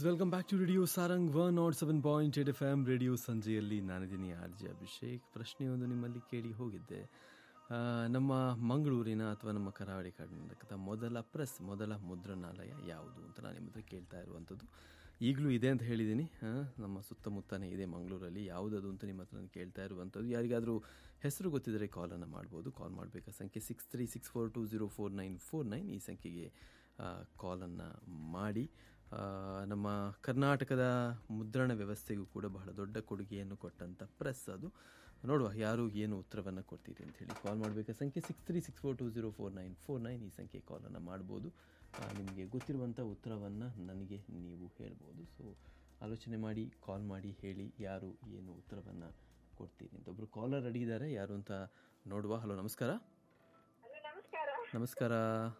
Welcome back to radio Sarang one nought seven point eight F M radio ಸಂಜೆಯಲ್ಲಿ ನಾನಿದ್ದೀನಿ R J Abhishek ಪ್ರಶ್ನೆಯೊಂದು ನಿಮ್ಮಲ್ಲಿ ಕೇಳಿ ಹೋಗಿದ್ದೆ ಆ, ನಮ್ಮ ಮಂಗಳೂರಿನ ಅಥವಾ ನಮ್ಮ ಕರಾವಳಿ ಕರ್ನಾಟಕದ ಮೊದಲ ಪ್ರೆಸ್ ಮೊದಲ ಮುದ್ರಣಾಲಯ ಯಾವುದು ಅಂತ ನಾನು ನಿಮ್ಮ ಹತ್ರ ಕೇಳ್ತಾ ಇರುವಂಥದ್ದು ಈಗಲೂ ಇದೆ ಅಂತ ಹೇಳಿದ್ದೀನಿ ಆ, ನಮ್ಮ ಸುತ್ತಮುತ್ತನೇ ಇದೆ ಮಂಗಳೂರಲ್ಲಿ ಯಾವುದದು ಅಂತ ನಿಮ್ಮ ಹತ್ರ ನಾನು ಕೇಳ್ತಾ ಇರುವಂಥದ್ದು ಯಾರಿಗಾದರೂ ಹೆಸರು ಗೊತ್ತಿದ್ದರೆ ಕಾಲನ್ನು ಮಾಡ್ಬೋದು ಕಾಲ್ ಮಾಡಬೇಕಾ ಸಂಖ್ಯೆ six three six four two zero four nine four nine ಈ ಸಂಖ್ಯೆಗೆ ಕಾಲನ್ನು ಮಾಡಿ ಆ, ನಮ್ಮ ಕರ್ನಾಟಕದ ಮುದ್ರಣ ವ್ಯವಸ್ಥೆಗೂ ಕೂಡ ಬಹಳ ದೊಡ್ಡ ಕೊಡುಗೆಯನ್ನು ಕೊಟ್ಟಂಥ ಪ್ರೆಸ್ ಅದು ನೋಡುವ ಯಾರು ಏನು ಉತ್ತರವನ್ನು ಕೊಡ್ತೀರಿ ಅಂತ ಹೇಳಿ ಕಾಲ್ ಮಾಡಬೇಕಾ ಸಂಖ್ಯೆ six three six four two zero four nine four nine ಈ ಸಂಖ್ಯೆ ಕಾಲನ್ನು ಮಾಡ್ಬೋದು ಆ, ನಿಮಗೆ ಗೊತ್ತಿರುವಂಥ ಉತ್ತರವನ್ನು ನನಗೆ ನೀವು ಹೇಳ್ಬೋದು ಸೊ ಆಲೋಚನೆ ಮಾಡಿ ಕಾಲ್ ಮಾಡಿ ಹೇಳಿ ಯಾರು ಏನು ಉತ್ತರವನ್ನು ಕೊಡ್ತೀರಿ ಅಂತ ಒಬ್ಬರು ಕಾಲರ್ ಅಡಿಗಿದ್ದಾರೆ ಯಾರು ಅಂತ ನೋಡುವ ಹಲೋ ನಮಸ್ಕಾರ ನಮಸ್ಕಾರ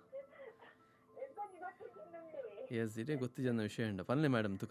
ಎಸ್ ಇದೇ ಗೊತ್ತಿಜನ ವಿಷಯ ಉಂಡ ಪನ್ಲೆ ಮೇಡಮ್ ತುಕ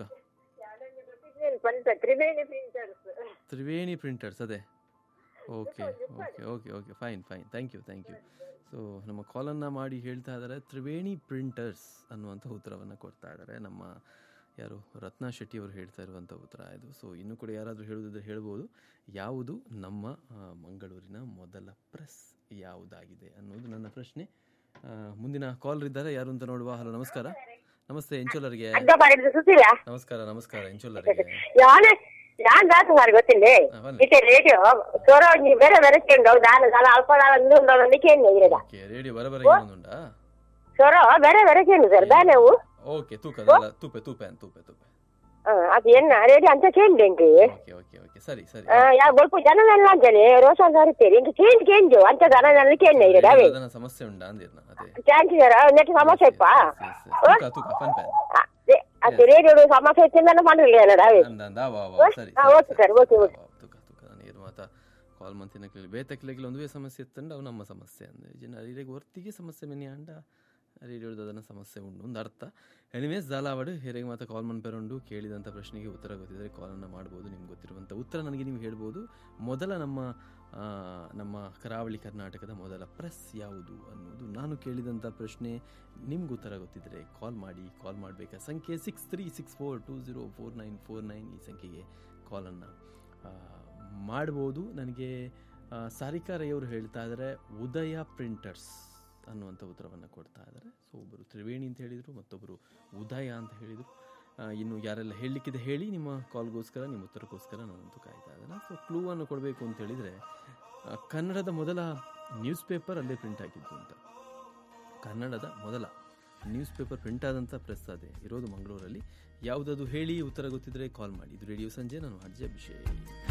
ಪಂಚ ತ್ರಿವೇಣಿ ಪ್ರಿಂಟರ್ಸ್ ತ್ರಿವೇಣಿ ಪ್ರಿಂಟರ್ಸ್ ಅದೇ okay okay okay okay fine fine thank you thank you so ನಮ್ಮ ಕಾಲನ್ನು ಮಾಡಿ ಹೇಳ್ತಾ ಇದ್ದಾರೆ ತ್ರಿವೇಣಿ ಪ್ರಿಂಟರ್ಸ್ ಅನ್ನುವಂಥ ಉತ್ತರವನ್ನು ಕೊಡ್ತಾ ಇದ್ದಾರೆ ನಮ್ಮ ಯಾರು ರತ್ನಾ ಶೆಟ್ಟಿ ಅವರು ಹೇಳ್ತಾ ಇರುವಂಥ ಉತ್ತರ ಇದು ಸೊ ಇನ್ನೂ ಕೂಡ ಯಾರಾದರೂ ಹೇಳುವುದಿದ್ರೆ ಹೇಳ್ಬೋದು ಯಾವುದು ನಮ್ಮ ಆ, ಮಂಗಳೂರಿನ ಮೊದಲ ಪ್ರೆಸ್ ಯಾವುದಾಗಿದೆ ಅನ್ನೋದು ನನ್ನ ಪ್ರಶ್ನೆ ಆ, ಮುಂದಿನ ಕಾಲರ್ ಇದ್ದಾರೆ ಯಾರು ಅಂತ ನೋಡುವ ಹಲೋ ನಮಸ್ಕಾರ ನಮಸ್ತೆ ಎಂಚೋಲರಿಗೆ ಅಡ್ಡ ಮಾಡಿದ್ರೆ ಸುತ್ತಿಲ್ಲ ನಮಸ್ಕಾರ ನಮಸ್ಕಾರ ಎಂಚೋಲರಿಗೆ ಯಾನೆ ಯಾನ್ ದಾತು ಮಾರಿ ಗೊತ್ತಿಲ್ಲ ಹಾ, ಬನ್ನಿ. ಇತ್ತೆ ರೇಡಿಯೋ ಸ್ವರ ಒಂಜಿ ಬೇರೆ ಬೇರೆ ಚೆಂಡು ದಾನ ದಾನ ಅಲ್ಪ ದಾನ ಒಂದು ಕೇಂದ್ರ ಇರದ ಓಕೆ ರೇಡಿಯೋ ಬರಬರ ಏನೊಂದುಂಡಾ ಸ್ವರ ಬೇರೆ ಬೇರೆ ಚೆಂಡು ಸರ್ ದಾನವು ಓಕೆ ತೂಕದಲ್ಲ ತೂಪೆ ತೂಪೆ ತೂಪೆ ತೂಪೆ ಅದು ಎನ್ನ ರೇಡಿಯೋ ಅಂತ ಕೇಂದ್ರ ಎಂಟಿ ಓಕೆ ಓಕೆ ಓಕೆ ಸರಿ ಸರಿ ಯಾ ಬೊಲ್ಪ ಜನನೆಲ್ಲ ಅಂಜನೆ ರೋಷನ್ ಸಾರಿತ್ತೇರಿ ಇಂಕ ಕೇಂದ್ರ ಕೇಂದ್ರ ಅಂತ ಜನನೆಲ್ಲ ಕೇಂದ್ರ ಇರದ ಅವೇ ಅದನ್ನ ಸಮಸ್ಯೆ ಉಂಟಾ ಅಂದಿರ್ನ ಅದೇ ಚಾನ್ಸ್ ಸರ ನೆಟ್ ಸಮಸ್ಯೆ ಇಪ್ಪ Yes, yes, yes. ತೂಕ ತೂಕ ಫನ್ ಪ್ಯಾನ್ ಅದು ರೇಡಿಯೋ ಸಮಸ್ಯೆ ಇತ್ತಿಂದ ಮಾಡಿಲ್ಲ ಏನಡ ಅವೇ ಅಂದ ಅಂದ ವಾ ವಾ ಸರಿ ಹಾ, ಸರಿ, ಓಕೆ ಸರಿ. Sir, okay, okay. ವಾ, ವಾ, ತೂಕ ತೂಕ ನಾನು ಏನು ಮಾತಾ ಕಾಲ್ ಮಂತಿನ ಕೇಳಿ ಬೇತಕ್ಲೆಗ್ಲ ಒಂದುವೇ ಸಮಸ್ಯೆ ಇತ್ತಂಡ ಅವು ನಮ್ಮ ಸಮಸ್ಯೆ ಅಂದ್ರೆ ಜನ ಅರಿರಿಗೆ ಒರ್ತಿಗೆ ಸಮಸ್ಯೆ ಮೆನಿ ಅಂಡ ರೇಡಿಯೋದ ಅದನ್ನ ಸಮಸ್ಯೆ ಉಂಡು ಒಂದು ಅರ್ಥ ಎನಿವೇಸ್ ದಾಲಾವಡು ಹೇರಿಗೆ ಮಾತ್ರ ಕಾಲ್ ಮನ್ಪೆರುಂಡು ಕೇಳಿದಂಥ ಪ್ರಶ್ನೆಗೆ ಉತ್ತರ ಗೊತ್ತಿದ್ದರೆ ಕಾಲನ್ನು ಮಾಡ್ಬೋದು ನಿಮ್ಗೆ ಗೊತ್ತಿರುವಂಥ ಉತ್ತರ ನನಗೆ ನೀವು ಹೇಳ್ಬೋದು ಮೊದಲ ನಮ್ಮ ಆ, ನಮ್ಮ ಕರಾವಳಿ ಕರ್ನಾಟಕದ ಮೊದಲ ಪ್ರೆಸ್ ಯಾವುದು ಅನ್ನೋದು ನಾನು ಕೇಳಿದಂಥ ಪ್ರಶ್ನೆ ನಿಮ್ಗೆ ಉತ್ತರ ಗೊತ್ತಿದ್ದರೆ ಕಾಲ್ ಮಾಡಿ ಕಾಲ್ ಮಾಡಬೇಕಾ ಸಂಖ್ಯೆ six three six four two zero four nine four nine ಈ ಸಂಖ್ಯೆಗೆ ಕಾಲನ್ನು ಮಾಡ್ಬೋದು ನನಗೆ ಆ, ಸಾರಿಕಾ ರೈ ಅವರು ಹೇಳ್ತಾ ಇದ್ದಾರೆ ಉದಯ ಪ್ರಿಂಟರ್ಸ್ ಅನ್ನುವಂಥ ಉತ್ತರವನ್ನು ಕೊಡ್ತಾ ಇದ್ದಾರೆ ಸೊ ಒಬ್ಬರು ತ್ರಿವೇಣಿ ಅಂತ ಹೇಳಿದರು ಮತ್ತೊಬ್ಬರು ಉದಯ ಅಂತ ಹೇಳಿದರು ಇನ್ನು ಯಾರೆಲ್ಲ ಹೇಳಲಿಕ್ಕಿದೆ ಹೇಳಿ ನಿಮ್ಮ ಕಾಲ್ಗೋಸ್ಕರ ನಿಮ್ಮ ಉತ್ತರಕ್ಕೋಸ್ಕರ ನಾನಂತೂ ಕಾಯ್ತಾ ಇದ್ದೇನೆ ಸೊ ಕ್ಲೂ ಅನ್ನು ಕೊಡಬೇಕು ಅಂತ ಹೇಳಿದರೆ ಆ, ಕನ್ನಡದ ಮೊದಲ ನ್ಯೂಸ್ ಪೇಪರ್ ಅಲ್ಲೇ ಪ್ರಿಂಟ್ ಆಗಿದ್ದು ಅಂತ ಕನ್ನಡದ ಮೊದಲ ನ್ಯೂಸ್ ಪೇಪರ್ ಪ್ರಿಂಟ್ ಆದಂಥ ಪ್ರೆಸ್ ಅದೇ ಇರೋದು ಮಂಗಳೂರಲ್ಲಿ ಯಾವುದದು ಹೇಳಿ ಉತ್ತರ ಗೊತ್ತಿದ್ರೆ ಕಾಲ್ ಮಾಡಿ ಇದು ರೇಡಿಯೋ ಸಂಜೆ ನಾನು ಅಜ್ಜಿ ಅಭಿಷೇಕ್